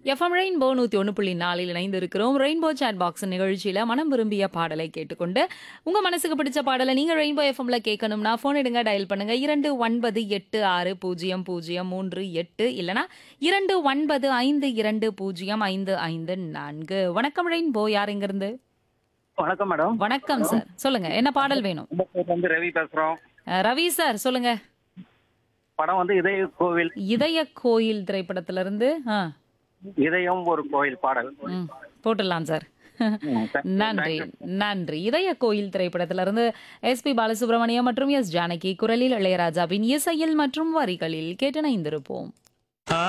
FM rainbow நூற்றி ஒன்று புள்ளி நாலில் இணைந்து இருக்கிறோம் ரெயின்போ சாட் பாக்ஸ் நிகழ்ச்சியில் மனம் விரும்பிய பாடலை கேட்டுக்கொண்டு உங்கள் மனசுக்கு பிடிச்ச பாடலை நீங்கள் ரெயின்போ எஃப்எம்ல கேட்கணும்னா ஃபோன் எடுங்க டயல் பண்ணுங்க இரண்டு ஒன்பது எட்டு ஆறு பூஜ்ஜியம் பூஜ்ஜியம் மூன்று எட்டு இல்லனா இரண்டு ஒன்பது ஐந்து இரண்டு பூஜ்ஜியம் ஐந்து ஐந்து நான்கு வணக்கம் ரெயின்போ யார் இங்கிருந்து வணக்கம் மேடம் வணக்கம் சார் சொல்லுங்க என்ன பாடல் வேணும் கும்பகோணத்துல இருந்து ரவி பேசுறோம் அஹ், ரவி சார் சொல்லுங்க படம் வந்து இதய கோவில் இதய கோயில் திரைப்படத்திலிருந்து ஆ இதயம் ஒரு கோயில் பாடல் ம் போட்டுடலாம் சார் ம், thank you, நன்றி thank you. நன்றி இதய கோயில் திரைப்படத்திலிருந்து எஸ்பி பாலசுப்ரமணியம் மற்றும் எஸ் ஜானகி குரலில் இளையராஜாவின் இசையில் மற்றும் வரிகளில் கேட்டு இணைந்திருப்போம்